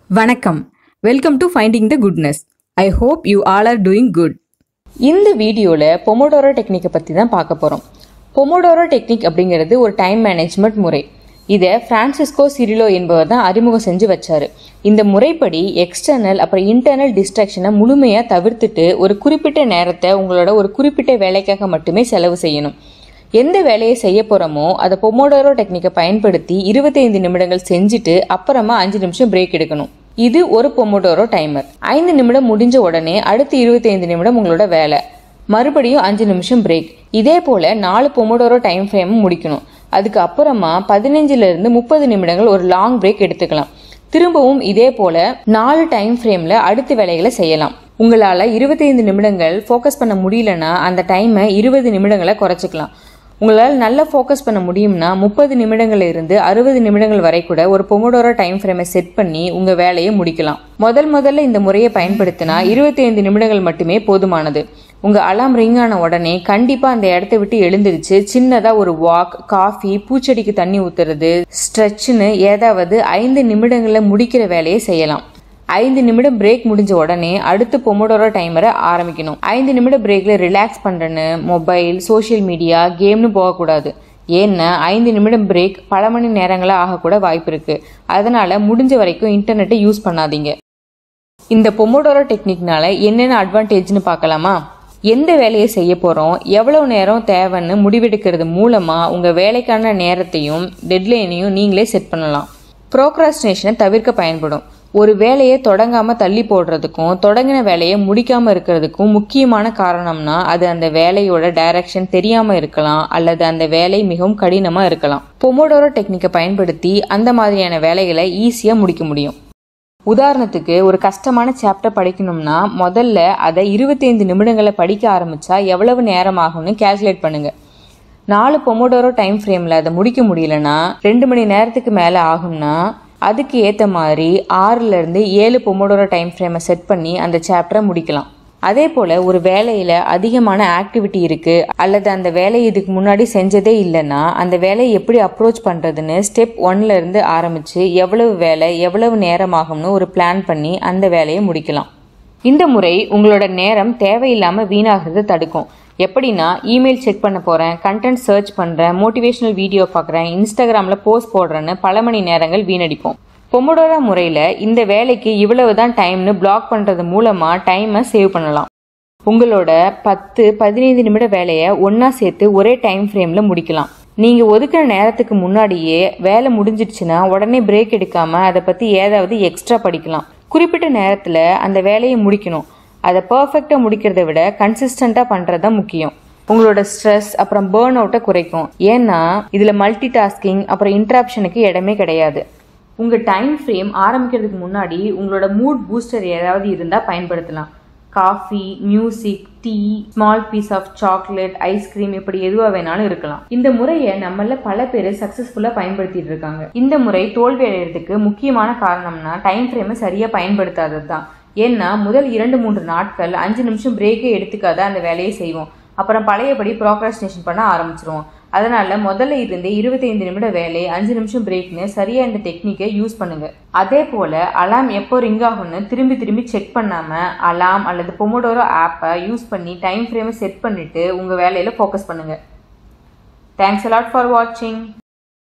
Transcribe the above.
வணக்கம் welcome to finding the goodness I hope you all are doing good இந்த வீடியோவில் Pomodoro டெக்னிக்கை பற்றி தான் பார்க்க போகிறோம் பொமோடோரோ டெக்னிக் அப்படிங்கிறது ஒரு டைம் மேனேஜ்மெண்ட் முறை இதை பிரான்சிஸ்கோ சிரிலோ என்பவர் தான் அறிமுகம் செஞ்சு வச்சாரு இந்த முறைப்படி எக்ஸ்டர்னல் அப்புறம் இன்டர்னல் டிஸ்ட்ராக்ஷனை முழுமையாக தவிர்த்துட்டு ஒரு குறிப்பிட்ட நேரத்தை உங்களோட ஒரு குறிப்பிட்ட வேலைக்காக மட்டுமே செலவு செய்யணும் எந்த வேலையை செய்ய போகிறோமோ அதை பொமோடோரோ டெக்னிக்கை பயன்படுத்தி இருபத்தைந்து நிமிடங்கள் செஞ்சுட்டு அப்புறமா அஞ்சு நிமிஷம் பிரேக் எடுக்கணும் இது ஒரு பொமோடோரோ டைமர் ஐந்து நிமிடம் முடிஞ்ச உடனே அடுத்து இருபத்தைந்து நிமிடம் உங்களோட வேலை மறுபடியும் அஞ்சு நிமிஷம் பிரேக் இதே போல் நாலு பொமோடோரோ டைம் ஃப்ரேம் முடிக்கணும் அதுக்கு அப்புறமா பதினஞ்சுல இருந்து முப்பது நிமிடங்கள் ஒரு லாங் பிரேக் எடுத்துக்கலாம் திரும்பவும் இதே போல நாலு டைம் ஃப்ரேம்ல அடுத்த வேலைகளை செய்யலாம் உங்களால் இருபத்தைந்து நிமிடங்கள் ஃபோக்கஸ் பண்ண முடியலன்னா அந்த டைமை இருபது நிமிடங்களை குறைச்சிக்கலாம் உங்களால் நல்லா ஃபோக்கஸ் பண்ண முடியும்னா முப்பது நிமிடங்கள்ல இருந்து அறுபது நிமிடங்கள் வரை கூட ஒரு பொமோடோரோ டைம் ஃப்ரேமை செட் பண்ணி உங்க வேலையை முடிக்கலாம் முதல் முதல்ல இந்த முறையை பயன்படுத்தினா இருபத்தி ஐந்து நிமிடங்கள் மட்டுமே போதுமானது உங்க அலாம் ரிங் ஆன உடனே கண்டிப்பா அந்த இடத்த விட்டு எழுந்திருச்சு சின்னதா ஒரு வாக் காஃபி பூச்செடிக்கு தண்ணி ஊத்துறது ஸ்ட்ரெச்னு ஏதாவது ஐந்து நிமிடங்கள்ல முடிக்கிற வேலையை செய்யலாம் ஐந்து நிமிடம் பிரேக் முடிஞ்ச உடனே அடுத்து பொமோடோரோ டைமரை ஆரம்பிக்கணும் ஐந்து நிமிடம் பிரேக்ல ரிலாக்ஸ் பண்றேன்னு மொபைல் சோஷியல் மீடியா கேம்னு போகக்கூடாது ஏன்னா ஐந்து நிமிடம் பிரேக் பல மணி நேரங்களாக ஆகக்கூட வாய்ப்பு இருக்கு அதனால முடிஞ்ச வரைக்கும் இன்டர்நெட்டை யூஸ் பண்ணாதீங்க இந்த பொமோடோரோ டெக்னிக்னால என்னென்ன அட்வான்டேஜ்னு பார்க்கலாமா எந்த வேலையை செய்ய போகிறோம் எவ்வளவு நேரம் தேவைன்னு முடிவெடுக்கிறது மூலமாக உங்கள் வேலைக்கான நேரத்தையும் டெட்லைனையும் நீங்களே செட் பண்ணலாம் ப்ரோக்ராஸ்டினேஷனை தவிர்க்க பயன்படும் ஒரு வேலையை தொடங்காமல் தள்ளி போடுறதுக்கும் தொடங்கின வேலையை முடிக்காமல் இருக்கிறதுக்கும் முக்கியமான காரணம்னா அது அந்த வேலையோட டைரக்ஷன் தெரியாமல் இருக்கலாம் அல்லது அந்த வேலை மிகவும் கடினமாக இருக்கலாம் பொமோடோரோ டெக்னிக்கை பயன்படுத்தி அந்த மாதிரியான வேலைகளை ஈஸியாக முடிக்க முடியும் உதாரணத்துக்கு ஒரு கஷ்டமான சாப்டர் படிக்கணும்னா முதல்ல அதை இருபத்தைந்து நிமிடங்களை படிக்க ஆரம்பிச்சா எவ்வளவு நேரம் ஆகும்னு கால்குலேட் பண்ணுங்க நாலு பொமோடோரோ டைம் ஃப்ரேமில் அதை முடிக்க முடியலன்னா ரெண்டு மணி நேரத்துக்கு மேலே ஆகும்னா அதுக்கு ஏற்ற மாதிரி ஆறுலேருந்து ஏழு பொமோடோரோ டைம் ஃப்ரேமை செட் பண்ணி அந்த சாப்டரை முடிக்கலாம் அதே போல் ஒரு வேலையில் அதிகமான ஆக்டிவிட்டி இருக்குது அல்லது அந்த வேலையை இதுக்கு முன்னாடி செஞ்சதே இல்லைன்னா அந்த வேலையை எப்படி அப்ரோச் பண்ணுறதுன்னு ஸ்டெப் ஒன்ல இருந்து ஆரம்பித்து எவ்வளவு வேலை எவ்வளவு நேரம் ஆகும்னு ஒரு பிளான் பண்ணி அந்த வேலையை முடிக்கலாம் இந்த முறை உங்களோட நேரம் தேவையில்லாமல் வீணாகிறத தடுக்கும் எப்படின்னா இமெயில் செக் பண்ண போகிறேன் கண்டென்ட் சர்ச் பண்ணுறேன் மோட்டிவேஷனல் வீடியோ பார்க்குறேன் இன்ஸ்டாகிராமில் போஸ்ட் போடுறேன்னு பல மணி நேரங்கள் வீணடிப்போம் பொமோடோரா முறையில் இந்த வேலைக்கு இவ்வளவு தான் டைம்னு பிளாக் பண்ணுறது மூலமாக டைமை சேவ் பண்ணலாம் உங்களோட பத்து பதினைந்து நிமிட வேலையை ஒன்றா சேர்த்து ஒரே டைம் ஃப்ரேமில் முடிக்கலாம் நீங்கள் ஒதுக்கிற நேரத்துக்கு முன்னாடியே வேலை முடிஞ்சிடுச்சுன்னா உடனே பிரேக் எடுக்காமல் அதை பற்றி ஏதாவது எக்ஸ்ட்ரா படிக்கலாம் குறிப்பிட்ட நேரத்தில் அந்த வேலையை முடிக்கணும் அதை பர்ஃபெக்டாக முடிக்கிறத விட கன்சிஸ்டண்ட்டாக பண்ணுறது தான் முக்கியம் உங்களோட ஸ்ட்ரெஸ் அப்புறம் பேர்ன் அவுட்டை குறைக்கும் ஏன்னா இதில் மல்டி டாஸ்கிங் அப்புறம் இன்ட்ராப்ஷனுக்கு இடமே கிடையாது உங்கள் டைம் ஃப்ரேம் ஆரம்பிக்கிறதுக்கு முன்னாடி உங்களோட மூட் பூஸ்டர் ஏதாவது இருந்தால் பயன்படுத்தலாம் coffee music tea small piece of chocolate ice cream இப்படி எதுவாக வேணாலும் இருக்கலாம் இந்த முறையை நம்மள பல பேர் சக்ஸஸ்ஃபுல்லாக பயன்படுத்திட்டு இருக்காங்க இந்த முறை தோல்வி அடைகிறதுக்கு முக்கியமான காரணம்னா டைம் ஃப்ரேமை சரியாக பயன்படுத்தாதது தான் ஏன்னா முதல் இரண்டு மூன்று நாட்கள் அஞ்சு நிமிஷம் பிரேக்கே எடுத்துக்காத அந்த வேலையை செய்வோம் அப்புறம் பழையபடி ப்ரோக்ராஸ்டினேஷன் பண்ண ஆரம்பிச்சிருவோம் அதனால முதல்ல இருந்தே இருபத்தைந்து நிமிட வேலை அஞ்சு நிமிஷம் பிரேக்னு சரியா இந்த டெக்னிக்கை யூஸ் பண்ணுங்க அதே போல அலாம் எப்போ ரிங் ஆகும்னு திரும்பி திரும்பி செக் பண்ணாம அலாம் அல்லது பொமோடோரோ ஆப்பை யூஸ் பண்ணி டைம் ஃப்ரேமை செட் பண்ணிட்டு உங்க வேலையில ஃபோக்கஸ் பண்ணுங்க தேங்க்ஸ் அலாட் ஃபார் வாட்சிங்